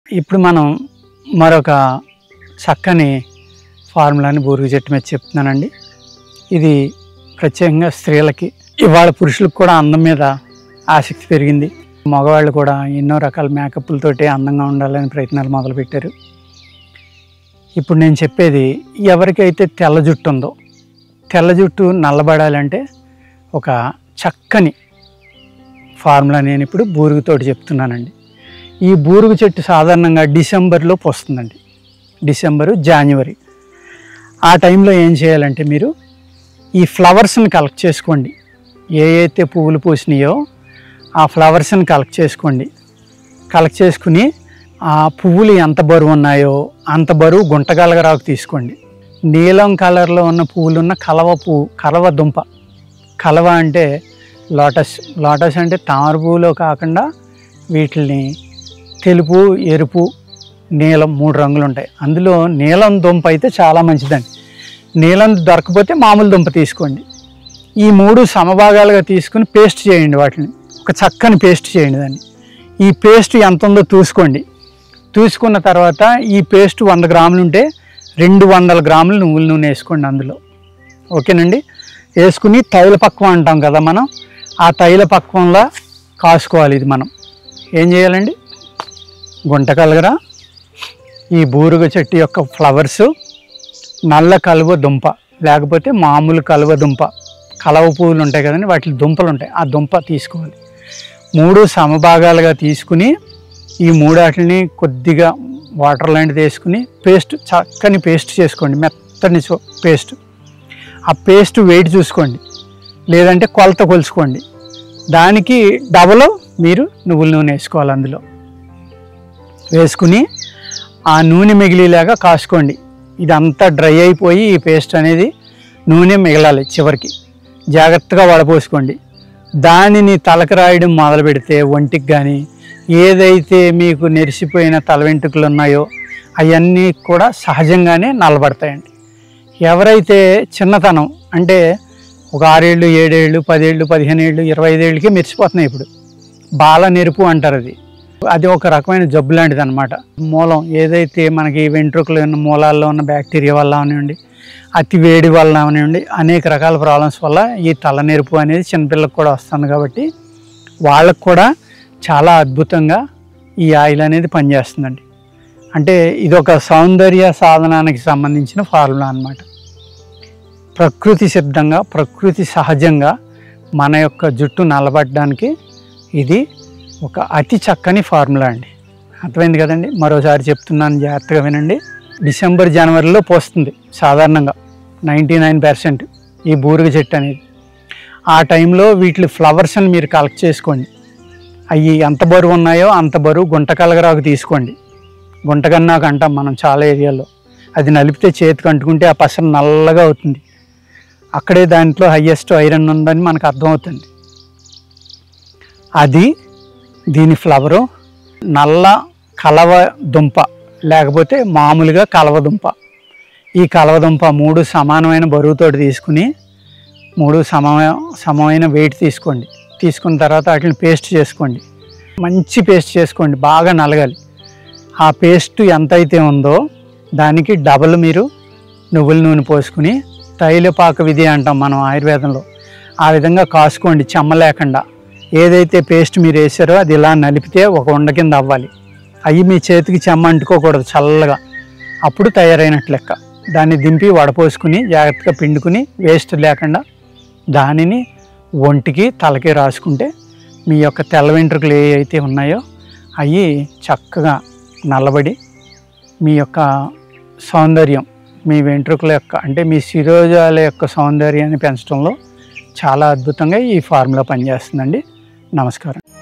ఇప్పుడు మనం మరొక చక్కని ఫార్ములాని బూరుగు చెట్టు మీద చెప్తున్నానండి ఇది ప్రత్యేకంగా స్త్రీలకి ఇవాళ పురుషులకు కూడా అందం మీద ఆసక్తి పెరిగింది మగవాళ్ళు కూడా ఎన్నో రకాల మేకప్లతోటి అందంగా ఉండాలని ప్రయత్నాలు మొదలుపెట్టారు ఇప్పుడు నేను చెప్పేది ఎవరికైతే తెల్ల జుట్టు ఉందో తెల్ల జుట్టు నల్లబడాలంటే ఒక చక్కని ఫార్ములా నేను ఇప్పుడు బూరుగుతోటి చెప్తున్నానండి ఈ బూరుగు చెట్టు సాధారణంగా డిసెంబర్లో పోస్తుందండి డిసెంబరు జనవరి ఆ టైంలో ఏం చేయాలంటే మీరు ఈ ఫ్లవర్స్ని కలెక్ట్ చేసుకోండి ఏ అయితే పువ్వులు పూసినాయో ఆ ఫ్లవర్స్ని కలెక్ట్ చేసుకోండి కలెక్ట్ చేసుకుని ఆ పువ్వులు ఎంత బరువు ఉన్నాయో అంత బరువు గుంటగలగరాకు తీసుకోండి నీలం కలర్లో ఉన్న పువ్వులు ఉన్న కలవ పువ్వు కలవ దుంప కలవ అంటే లోటస్ లోటస్ అంటే తామర పువ్వులో కాకుండా వీటిని తెలుపు ఎరుపు నీలం మూడు రంగులు ఉంటాయి అందులో నీలం దుంప అయితే చాలా మంచిదండి నీలం దొరకపోతే మామూలు దుంప తీసుకోండి ఈ మూడు సమభాగాలుగా తీసుకుని పేస్ట్ చేయండి వాటిని ఒక చక్కని పేస్ట్ చేయండి దాన్ని ఈ పేస్ట్ ఎంత ఉందో చూసుకోండి చూసుకున్న తర్వాత ఈ పేస్ట్ వంద గ్రాములు ఉంటే రెండు వందల గ్రాములు నువ్వుల నూనె వేసుకోండి అందులో ఓకేనండి వేసుకుని తైల పక్వం అంటాం కదా మనం ఆ తైల పక్వంలో కాసుకోవాలి ఇది మనం ఏం చేయాలండి గుంట కలగర ఈ బూరుగ చెట్టు యొక్క ఫ్లవర్స్ నల్ల కలువ దుంప లేకపోతే మామూలు కలువ దుంప కలవ పువ్వులు ఉంటాయి కదండి వాటి దుంపలు ఉంటాయి ఆ దుంప తీసుకోవాలి మూడు సమభాగాలుగా తీసుకుని ఈ మూడాటిని కొద్దిగా వాటర్ లాంటిది వేసుకుని పేస్ట్ చక్కని పేస్ట్ చేసుకోండి మెత్తని చో- పేస్ట్ ఆ పేస్ట్ వెయిట్ చూసుకోండి లేదంటే కొలత కొలుచుకోండి దానికి డబల్ మీరు నువ్వుల నూనె వేసుకోవాలి అందులో వేసుకుని ఆ నూనె మిగిలేలాగా కాసుకోండి ఇదంతా డ్రై అయిపోయి ఈ పేస్ట్ అనేది నూనె మిగలాలి చివరికి జాగ్రత్తగా వడపోసుకోండి దానిని తలకు రాయడం మొదలు పెడితే ఒంటికి కానీ ఏదైతే మీకు నెరిసిపోయిన తల వెంట్రుకలు ఉన్నాయో అవన్నీ కూడా సహజంగానే నల్లబడతాయండి ఎవరైతే చిన్నతనం అంటే ఒక ఆరేళ్ళు ఏడేళ్ళు పదేళ్ళు పదిహేను ఏళ్ళు ఇరవై ఐదేళ్ళకి మెరిసిపోతున్నాయి ఇప్పుడు బాల నెరుపు అంటారు అది అది ఒక రకమైన జబ్బు లాంటిది అనమాట మూలం ఏదైతే మనకి వెంట్రుకలు ఉన్న మూలాల్లో ఉన్న బ్యాక్టీరియా వల్ల అవనివ్వండి అతి వేడి వల్ల అవనివ్వండి అనేక రకాల ప్రాబ్లమ్స్ వల్ల ఈ తలనెరుపు అనేది చిన్నపిల్లలకు కూడా వస్తుంది కాబట్టి వాళ్ళకు కూడా చాలా అద్భుతంగా ఈ ఆయిల్ అనేది పనిచేస్తుందండి అంటే ఇది ఒక సౌందర్య సాధనానికి సంబంధించిన ఫార్ములా అన్నమాట ప్రకృతి సిద్ధంగా ప్రకృతి సహజంగా మన యొక్క జుట్టు నల్లబడడానికి ఇది ఒక అతి చక్కని ఫార్ములా అండి అర్థమైంది కదండి మరోసారి చెప్తున్నాను జాగ్రత్తగా వినండి డిసెంబర్ జనవరిలో పోస్తుంది సాధారణంగా నైంటీ నైన్ పర్సెంట్ ఈ బూరుగ చెట్టు అనేది ఆ టైంలో వీటి ఫ్లవర్స్ని మీరు కలెక్ట్ చేసుకోండి అవి ఎంత బరువు ఉన్నాయో అంత బరువు గుంట కలగరాకు తీసుకోండి గుంటగన్నాకు అంటాం మనం చాలా ఏరియాలో అది నలిపితే చేతికి అంటుకుంటే ఆ పసర నల్లగా అవుతుంది అక్కడే దాంట్లో హయ్యెస్ట్ ఐరన్ ఉందని మనకు అర్థమవుతుంది అది దీని ఫ్లవరు నల్ల కలవ దుంప లేకపోతే మామూలుగా కలవ దుంప ఈ కలవ దుంప మూడు సమానమైన బరువుతోటి తీసుకుని మూడు సమమైన సమమైన వెయిట్ తీసుకోండి తీసుకున్న తర్వాత వాటిని పేస్ట్ చేసుకోండి మంచి పేస్ట్ చేసుకోండి బాగా నలగాలి ఆ పేస్ట్ ఎంత అయితే ఉందో దానికి డబల్ మీరు నువ్వుల నూనె పోసుకుని తైలపాక విధి అంటాం మనం ఆయుర్వేదంలో ఆ విధంగా కాసుకోండి చెమ్మ లేకుండా ఏదైతే పేస్ట్ మీరు వేసారో అది ఇలా నలిపితే ఒక ఉండ కింద అవ్వాలి అవి మీ చేతికి చెమ్మ అంటుకోకూడదు చల్లగా అప్పుడు తయారైనట్లు లెక్క దాన్ని దింపి వడపోసుకుని జాగ్రత్తగా పిండుకుని వేస్ట్ లేకుండా దానిని ఒంటికి తలకి రాసుకుంటే మీ యొక్క తెల్ల వెంట్రుకలు ఏ అయితే ఉన్నాయో అవి చక్కగా నల్లబడి మీ యొక్క సౌందర్యం మీ వెంట్రుకల యొక్క అంటే మీ శిరోజాల యొక్క సౌందర్యాన్ని పెంచడంలో చాలా అద్భుతంగా ఈ ఫార్ములా పనిచేస్తుందండి నమస్కారం